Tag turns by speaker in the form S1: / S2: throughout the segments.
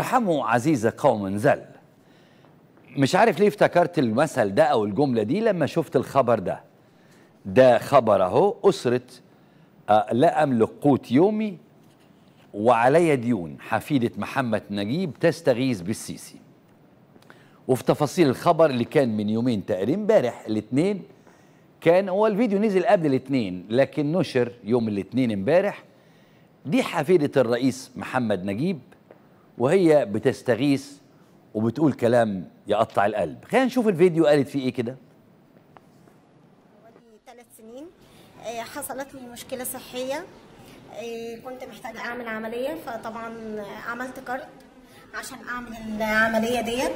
S1: ارحموا عزيز قوم زل مش عارف ليه افتكرت المثل ده او الجمله دي لما شفت الخبر ده ده خبر اهو اسره آه، لا املك قوت يومي وعلي ديون حفيده محمد نجيب تستغيث بالسيسي وفي تفاصيل الخبر اللي كان من يومين تقريبا امبارح الاثنين كان هو الفيديو نزل قبل الاثنين لكن نشر يوم الاثنين امبارح دي حفيده الرئيس محمد نجيب وهي بتستغيث وبتقول كلام يقطع القلب خلينا نشوف الفيديو قالت فيه ايه كده
S2: حوالي ثلاث سنين آه، حصلت لي مشكلة صحية آه، كنت محتاجة أعمل عملية فطبعا عملت كارت عشان أعمل العملية ديت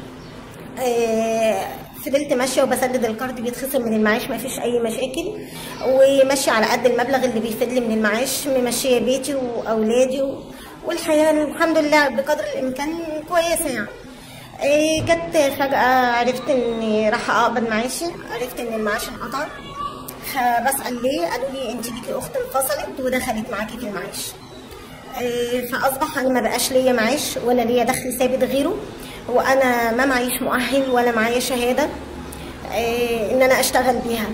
S2: آه، فضلت ماشية وبسدد الكارت بيتخصم من المعاش مفيش أي مشاكل وماشية على قد المبلغ اللي بيفيد لي من المعاش ممشية بيتي وأولادي و- والحياة الحمد لله بقدر الإمكان كويسة يعني إيه، جت فجأة عرفت اني راح اقبض معاشي عرفت ان المعاش انقطع فبسأل ليه قالوا لي انت ليكي اخت انفصلت ودخلت معاكي في المعاش إيه، فاصبح انا ما بقاش ليا معاش ولا ليا دخل ثابت غيره وانا ما معيش مؤهل ولا معايا شهاده إيه، ان انا اشتغل بيها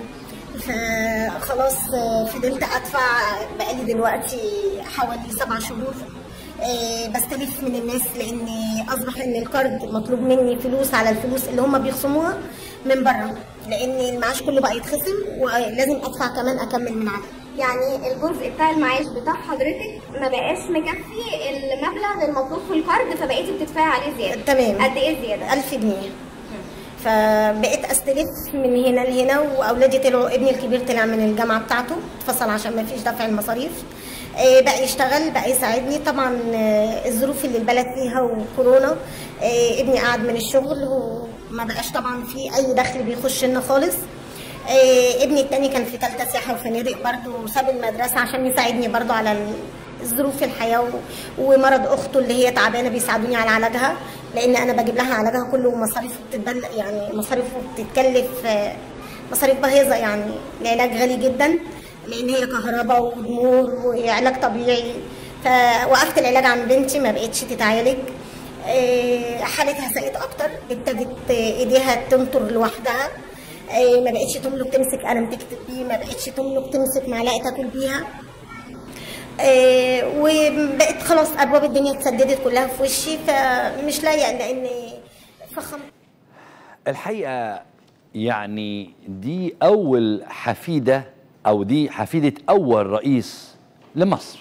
S2: فخلاص آه، فضلت ادفع بقالي دلوقتي حوالي سبع شهور آه، بستلف من الناس لان اصبح ان الكارد مطلوب مني فلوس على الفلوس اللي هم بيخصموها من بره لان المعاش كله بقى يتخصم ولازم ادفع كمان اكمل من عليه
S3: يعني الجزء بتاع المعاش بتاع حضرتك ما بقاش مكفي المبلغ المطلوب في الكارد فبقيتي بتدفعي عليه زياده
S2: تمام.
S3: قد ايه زياده
S2: 1000 جنيه فبقيت استلف من هنا لهنا واولادي طلعوا ابني الكبير طلع من الجامعه بتاعته اتفصل عشان ما فيش دفع المصاريف آه، بقى يشتغل بقى يساعدني طبعا آه، الظروف اللي البلد فيها وكورونا آه، ابني قاعد من الشغل وما بقاش طبعا في اي دخل بيخش لنا خالص آه، ابني التاني كان في ثالثه سياحه وفنادق برضه ساب المدرسه عشان يساعدني برضه على ال- ظروف الحياه و- ومرض اخته اللي هي تعبانه بيساعدوني على علاجها لان انا بجيب لها علاجها كله ومصاريفه بتتبل يعني مصاريفه بتتكلف آه، مصاريف باهظه يعني العلاج غالي جدا لان هي كهرباء ودمور وعلاج طبيعي فوقفت العلاج عن بنتي ما بقتش تتعالج آه، حالتها سقط اكتر ابتدت آه، ايديها تنطر لوحدها آه، ما بقتش تملك تمسك قلم تكتب بيه ما بقتش تملك تمسك معلقه تاكل بيها آه، وبقت خلاص ابواب الدنيا اتسددت كلها في وشي فمش لايقه لان فخم
S1: الحقيقه يعني دي اول حفيده او دي حفيده اول رئيس لمصر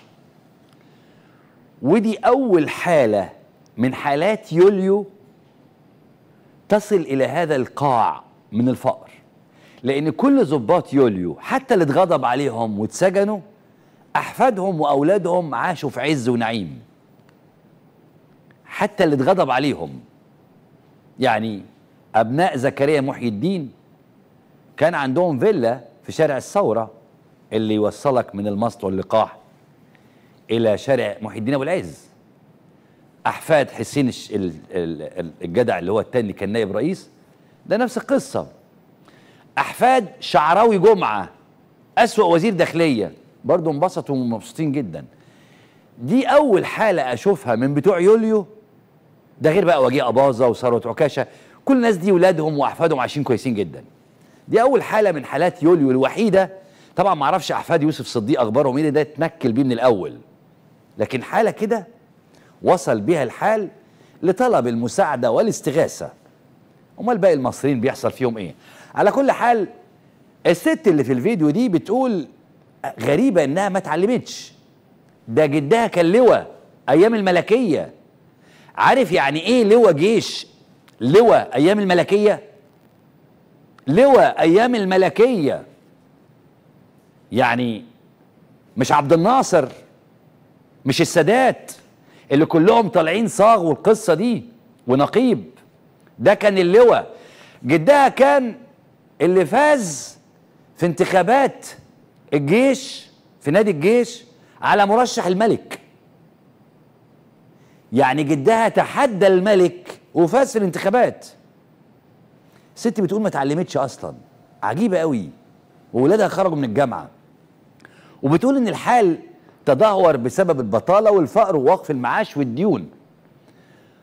S1: ودي اول حاله من حالات يوليو تصل الى هذا القاع من الفقر لان كل ضباط يوليو حتى اللي اتغضب عليهم واتسجنوا احفادهم واولادهم عاشوا في عز ونعيم حتى اللي اتغضب عليهم يعني ابناء زكريا محي الدين كان عندهم فيلا في شارع الثوره اللي يوصلك من المسط واللقاح الى شارع محي الدين ابو العز احفاد حسين الش- ال- ال- ال- الجدع اللي هو التاني اللي كان نائب رئيس ده نفس القصه احفاد شعراوي جمعه اسوا وزير داخليه برضه انبسطوا ومبسوطين جدا دي اول حاله اشوفها من بتوع يوليو ده غير بقى وجيه اباظه وثروت عكاشه كل الناس دي ولادهم واحفادهم عايشين كويسين جدا دي اول حاله من حالات يوليو الوحيده طبعا ما اعرفش احفاد يوسف صديق اخبارهم ايه ده اتنكل بيه من الاول لكن حاله كده وصل بها الحال لطلب المساعده والاستغاثه امال باقي المصريين بيحصل فيهم ايه على كل حال الست اللي في الفيديو دي بتقول غريبه انها ما اتعلمتش ده جدها كان لواء ايام الملكيه عارف يعني ايه لواء جيش لواء ايام الملكيه لواء ايام الملكيه يعني مش عبد الناصر مش السادات اللي كلهم طالعين صاغ والقصه دي ونقيب ده كان اللواء جدها كان اللي فاز في انتخابات الجيش في نادي الجيش على مرشح الملك يعني جدها تحدى الملك وفاز في الانتخابات الست بتقول ما اتعلمتش اصلا عجيبه قوي وولادها خرجوا من الجامعه وبتقول ان الحال تدهور بسبب البطاله والفقر ووقف المعاش والديون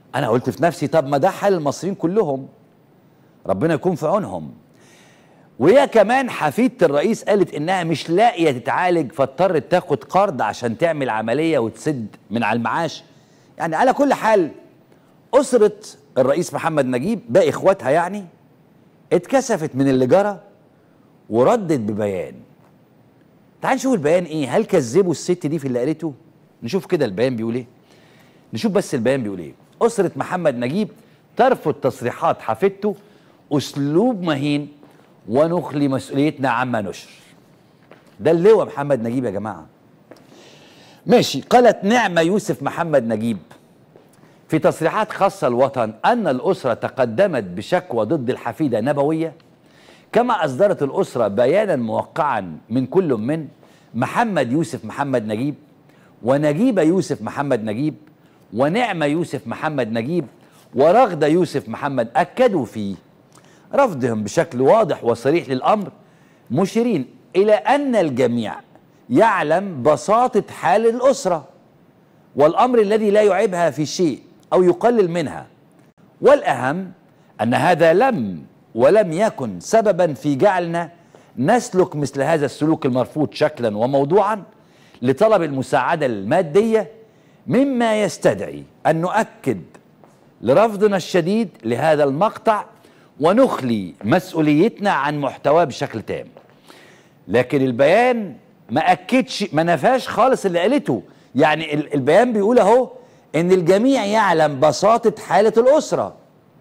S1: انا قلت في نفسي طب ما ده حال المصريين كلهم ربنا يكون في عونهم وهي كمان حفيدة الرئيس قالت انها مش لاقيه تتعالج فاضطرت تاخد قرض عشان تعمل عمليه وتسد من على المعاش يعني على كل حال اسره الرئيس محمد نجيب باقي اخواتها يعني اتكسفت من اللي جرى وردت ببيان تعال نشوف البيان ايه هل كذبوا الست دي في اللي قالته نشوف كده البيان بيقول ايه نشوف بس البيان بيقول ايه اسره محمد نجيب ترفض تصريحات حفيدته اسلوب مهين ونخلي مسؤوليتنا عما نشر ده اللواء محمد نجيب يا جماعه ماشي قالت نعمه يوسف محمد نجيب في تصريحات خاصه الوطن ان الاسره تقدمت بشكوى ضد الحفيده نبويه كما اصدرت الاسره بيانا موقعا من كل من محمد يوسف محمد نجيب ونجيب يوسف محمد نجيب ونعمه يوسف محمد نجيب ورغده يوسف محمد اكدوا فيه رفضهم بشكل واضح وصريح للامر مشيرين الى ان الجميع يعلم بساطه حال الاسره والامر الذي لا يعيبها في شيء او يقلل منها والاهم ان هذا لم ولم يكن سببا في جعلنا نسلك مثل هذا السلوك المرفوض شكلا وموضوعا لطلب المساعده الماديه مما يستدعي ان نؤكد لرفضنا الشديد لهذا المقطع ونخلي مسؤوليتنا عن محتواه بشكل تام لكن البيان ما اكدش ما نفاش خالص اللي قالته يعني ال- البيان بيقول اهو ان الجميع يعلم بساطه حاله الاسره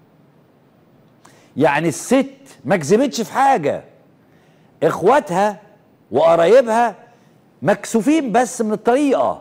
S1: يعني الست ما كذبتش في حاجه اخواتها وقرايبها مكسوفين بس من الطريقه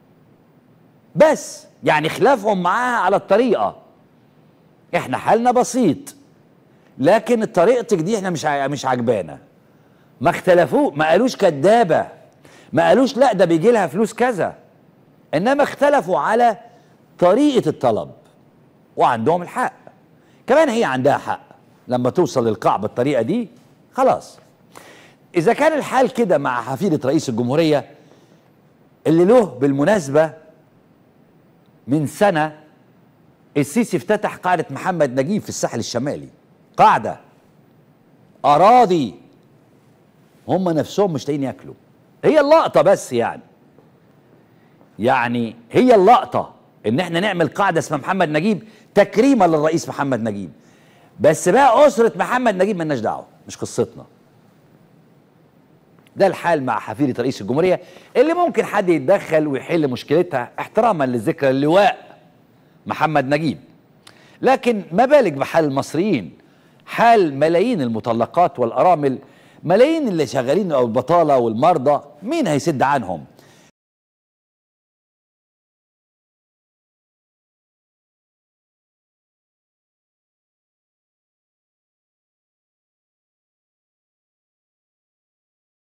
S1: بس يعني خلافهم معاها على الطريقه احنا حالنا بسيط لكن طريقتك دي احنا مش ع- مش عجبانا ما اختلفوا ما قالوش كدابه ما قالوش لا ده بيجي لها فلوس كذا انما اختلفوا على طريقه الطلب وعندهم الحق كمان هي عندها حق لما توصل للقاع بالطريقه دي خلاص اذا كان الحال كده مع حفيده رئيس الجمهوريه اللي له بالمناسبه من سنه السيسي افتتح قاعده محمد نجيب في الساحل الشمالي قاعده اراضي هم نفسهم مش لاقيين ياكلوا هي اللقطه بس يعني يعني هي اللقطه ان احنا نعمل قاعده اسمها محمد نجيب تكريما للرئيس محمد نجيب بس بقى اسره محمد نجيب مالناش دعوه مش قصتنا ده الحال مع حفيده رئيس الجمهوريه اللي ممكن حد يتدخل ويحل مشكلتها احتراما لذكرى اللواء محمد نجيب لكن ما بالك بحال المصريين حال ملايين المطلقات والارامل ملايين اللي شغالين او البطاله والمرضى مين هيسد عنهم